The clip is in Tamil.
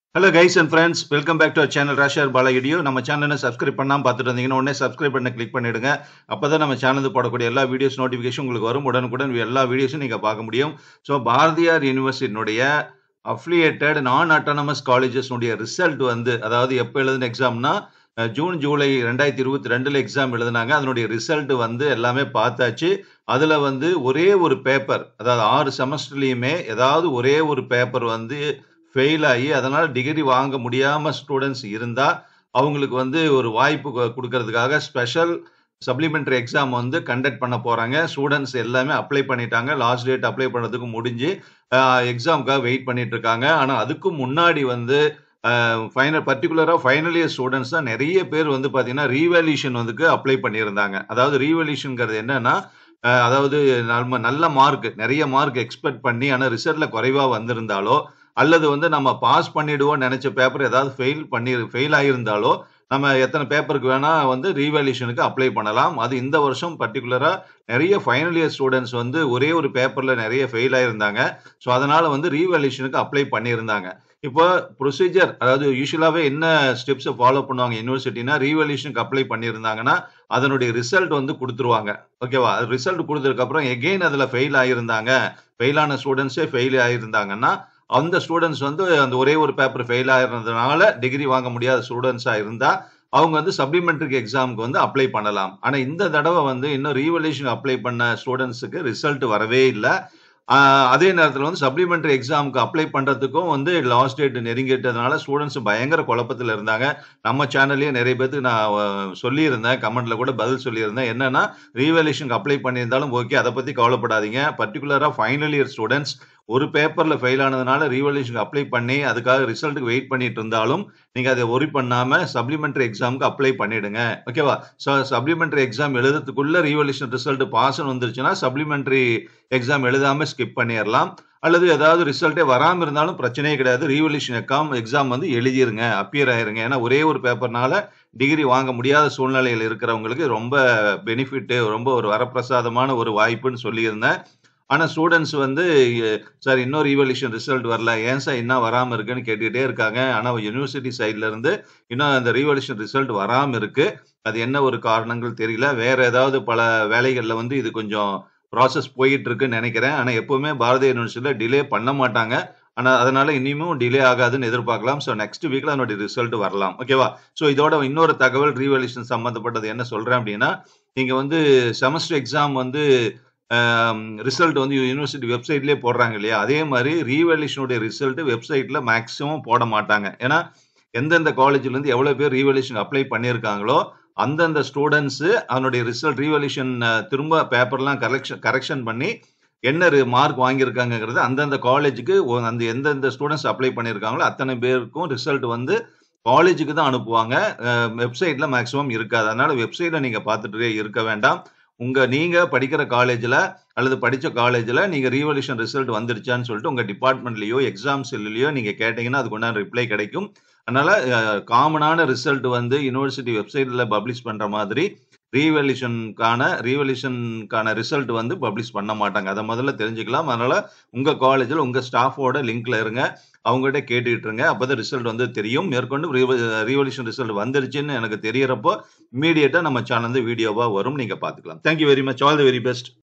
hello guys and friends welcome back to our channel ராஷர் பாலா இடியோ நம்ம சேனலை சப்ஸ்கிரைப் பண்ணாமல் பார்த்துட்டு இருந்தீங்கன்னா உடனே சப்ஸ்கிரைப் பண்ண கிளிக் பண்ணிடுங்க அப்போ தான் நம்ம சேனலுக்கு போடக்கூடிய எல்லா வீடியோஸ் நோட்டிஃபிகேஷன் உங்களுக்கு வரும் உடனுக்குடன் எல்லா வீடியோஸும் நீங்கள் பார்க்க முடியும் ஸோ பாரதியார் யூனிவர்சிட்டியினுடைய அஃபிலியேட்டட் நான் அட்டானமஸ் காலேஜஸ்னுடைய ரிசல்ட் வந்து அதாவது எப்போ எழுதின எக்ஸாம்னா அஹ், ஜூன் ஜூலை ரெண்டாயிரத்தி இருபத்தி ரெண்டில் எக்ஸாம் எழுதினாங்க அதனுடைய ரிசல்ட் வந்து எல்லாமே பார்த்தாச்சு அதில் வந்து ஒரே ஒரு பேப்பர் அதாவது ஆறு செமஸ்டர்லேயுமே ஏதாவது ஒரே ஒரு பேப்பர் வந்து ஃபெயில் ஆகி அதனால் டிகிரி வாங்க முடியாமல் ஸ்டூடெண்ட்ஸ் இருந்தால் அவங்களுக்கு வந்து ஒரு வாய்ப்பு கொ- கொடுக்கறதுக்காக ஸ்பெஷல் சப்ளிமெண்டரி எக்ஸாம் வந்து கண்டக்ட் பண்ண போகிறாங்க ஸ்டூடெண்ட்ஸ் எல்லாமே அப்ளை பண்ணிட்டாங்க லாஸ்ட் டேட் அப்ளை பண்ணதுக்கு முடிஞ்சு எக்ஸாமுக்காக வெயிட் பண்ணிட்டு இருக்காங்க ஆனால் அதுக்கு முன்னாடி வந்து ஃபைனல் பர்டிகுலராக ஃபைனல் இயர் ஸ்டூடெண்ட்ஸ் தான் நிறைய பேர் வந்து பார்த்தீங்கன்னா ரீவேல்யூஷன் வந்துக்கு அப்ளை பண்ணியிருந்தாங்க அதாவது ரீவேல்யூஷனுங்கிறது என்னன்னா அஹ், அதாவது நம்ம நல்ல மார்க் நிறைய மார்க் எக்ஸ்பெக்ட் பண்ணி ஆனால் ரிசல்ட்டில் குறைவாக வந்திருந்தாலோ அல்லது வந்து நம்ம பாஸ் பண்ணிடுவோம் நினைச்ச பேப்பர் ஏதாவது ஃபெயில் பண்ணி ஃபெயில் ஆகியிருந்தாலோ நம்ம எத்தனை பேப்பருக்கு வேணா வந்து ரீவேல்யூஷனுக்கு அப்ளை பண்ணலாம் அது இந்த வருஷம் பர்டிகுலரா நிறைய ஃபைனல் இயர் ஸ்டூடெண்ட்ஸ் வந்து ஒரே ஒரு பேப்பர்ல நிறைய ஃபெயில் ஆயிருந்தாங்க ஸோ அதனால வந்து ரீவேல்யூஷனுக்கு அப்ளை பண்ணியிருந்தாங்க இப்போ ப்ரொசீஜர் அதாவது யூஸ்வலாகவே என்ன ஸ்டெப்ஸை ஃபாலோ பண்ணுவாங்க யூனிவர்சிட்டினா ரீவேல்யூஷனுக்கு அப்ளை பண்ணியிருந்தாங்கன்னா அதனுடைய ரிசல்ட் வந்து கொடுத்துருவாங்க ஓகேவா ரிசல்ட் கொடுத்ததுக்கப்புறம் எகெயின் அதில் ஃபெயில் ஆகியிருந்தாங்க ஃபெயில் ஆன ஸ்டூடெண்ட்ஸே ஃபெயில் ஆகியிருந்தாங்கன்னா அந்த ஸ்டூடெண்ட்ஸ் வந்து அந்த ஒரே ஒரு பேப்பர் ஃபெயில் ஆகிறதுனால டிகிரி வாங்க முடியாத ஸ்டூடெண்ட்ஸாக இருந்தால் அவங்க வந்து சப்ளிமெண்ட்ரி எக்ஸாமுக்கு வந்து அப்ளை பண்ணலாம் ஆனால் இந்த தடவை வந்து இன்னும் ரீவல்யூஷன் அப்ளை பண்ண ஸ்டூடெண்ட்ஸுக்கு ரிசல்ட் வரவே இல்லை அதே நேரத்தில் வந்து சப்ளிமெண்டரி எக்ஸாமுக்கு அப்ளை பண்ணுறதுக்கும் வந்து லாஸ்ட் டேட் நெருங்கிட்டதுனால ஸ்டூடெண்ட்ஸ் பயங்கர குழப்பத்தில் இருந்தாங்க நம்ம சேனல்லையே நிறைய பேருக்கு நான் அஹ், சொல்லியிருந்தேன் கமெண்ட்ல கூட பதில் சொல்லியிருந்தேன் என்னன்னா ரீவேல்யூஷனுக்கு அப்ளை பண்ணியிருந்தாலும் ஓகே அதை பற்றி கவலைப்படாதீங்க பர்டிகுலராக ஃபைனல் இயர் ஸ்டூடெண்ட்ஸ் ஒரு பேப்பரில் ஃபெயில் ஆனதுனால ரீவல்யூஷனுக்கு அப்ளை பண்ணி அதுக்காக ரிசல்ட்டுக்கு வெயிட் பண்ணிட்டு இருந்தாலும் நீங்கள் அதை ஒரி பண்ணாமல் சப்ளிமெண்டரி எக்ஸாமுக்கு அப்ளை பண்ணிடுங்க ஓகேவா ஸோ சப்ளிமெண்டரி எக்ஸாம் எழுதுறதுக்குள்ள ரீவல்யூஷன் ரிசல்ட் பாஸ்ன்னு வந்துருச்சுன்னா சப்ளிமெண்டரி எக்ஸாம் எழுதாமல் ஸ்கிப் பண்ணிடலாம் அல்லது ஏதாவது ரிசல்ட்டே வராமல் இருந்தாலும் பிரச்சனையே கிடையாது ரீவல்யூஷன் எக்ஸாம் எக்ஸாம் வந்து எழுதிருங்க அப்பியர் ஆயிருங்க ஏன்னா ஒரே ஒரு பேப்பர்னால டிகிரி வாங்க முடியாத சூழ்நிலையில் இருக்கிறவங்களுக்கு ரொம்ப பெனிஃபிட்டு ரொம்ப ஒரு வரப்பிரசாதமான ஒரு வாய்ப்புன்னு சொல்லியிருந்தேன் ஆனால் ஸ்டூடெண்ட்ஸ் வந்து எ- சார் இன்னும் ரீவல்யூஷன் ரிசல்ட் வரல ஏன் சார் இன்னும் வராமல் இருக்குன்னு கேட்டுக்கிட்டே இருக்காங்க ஆனால் யூனிவர்சிட்டி சைட்ல இருந்து இன்னும் அந்த ரீவல்யூஷன் ரிசல்ட் வராமல் இருக்கு அது என்ன ஒரு காரணங்கள் தெரியல வேற ஏதாவது பல வேலைகளில் வந்து இது கொஞ்சம் ப்ராசஸ் போயிட்டு இருக்குன்னு நினைக்கிறேன் ஆனால் எப்பவுமே பாரதிய யூனிவர்சிட்டியில் டிலே பண்ண மாட்டாங்க ஆனால் அதனால இனிமேல் டிலே ஆகாதுன்னு எதிர்பார்க்கலாம் ஸோ நெக்ஸ்ட் வீக்ல அதனுடைய ரிசல்ட் வரலாம் ஓகேவா ஸோ இதோட இன்னொரு தகவல் ரீவல்யூஷன் சம்மந்தப்பட்டது என்ன சொல்றேன் அப்படின்னா நீங்க வந்து செமஸ்டர் எக்ஸாம் வந்து ரிசல்ட் வந்து யூனிவர்சிட்டி வெப்சைட்லேயே போடுறாங்க இல்லையா அதே மாதிரி ரீவேல்யூஷனுடைய ரிசல்ட் வெப்சைட்ல மேக்ஸிமம் போட மாட்டாங்க ஏன்னா எந்தெந்த காலேஜ்ல இருந்து எவ்வளவு பேர் ரீவேல்யூஷன் அப்ளை பண்ணியிருக்காங்களோ அந்தந்த ஸ்டூடெண்ட்ஸ் அதனுடைய ரிசல்ட் ரீவேல்யூஷன் திரும்ப பேப்பர்லாம் கரெக்ஷன் கரெக்ஷன் பண்ணி என்ன மார்க் வாங்கியிருக்காங்கங்கிறது அந்தந்த காலேஜுக்கு அந்த எந்தெந்த ஸ்டூடெண்ட்ஸ் அப்ளை பண்ணியிருக்காங்களோ அத்தனை பேருக்கும் ரிசல்ட் வந்து காலேஜுக்கு தான் அனுப்புவாங்க வெப்சைட்ல மேக்ஸிமம் இருக்காது அதனால வெப்சைட்ல நீங்க பார்த்துட்டு இருக்க வேண்டாம் உங்க நீங்க படிக்கிற காலேஜ்ல அல்லது படிச்ச காலேஜ்ல நீங்க ரீவல்யூஷன் ரிசல்ட் வந்துருச்சான்னு சொல்லிட்டு உங்க டிபார்ட்மெண்ட்லயோ எக்ஸாம் செல்லையோ நீங்க கேட்டீங்கன்னா அதுக்கு உண்டான ரிப்ளை கிடைக்கும் அதனால காமனான ரிசல்ட் வந்து யூனிவர்சிட்டி வெப்சைட்ல பப்ளிஷ் பண்ற மாதிரி ரீவல்யூஷனுக்கான ரீவல்யூஷனுக்கான ரிசல்ட் வந்து பப்ளிஷ் பண்ண மாட்டாங்க அதை முதல்ல தெரிஞ்சுக்கலாம் அதனால உங்க காலேஜில் உங்க ஸ்டாஃபோட லிங்க்ல இருங்க அவங்ககிட்ட கேட்டுக்கிட்டு இருங்க அப்பதான் ரிசல்ட் வந்து தெரியும் மேற்கொண்டு ரீவல்யூஷன் ரிசல்ட் வந்துருச்சுன்னு எனக்கு தெரியறப்போ இமீடியட்டா நம்ம சேனல் வந்து வீடியோவா வரும் நீங்க பாத்துக்கலாம் thank you very much all the very best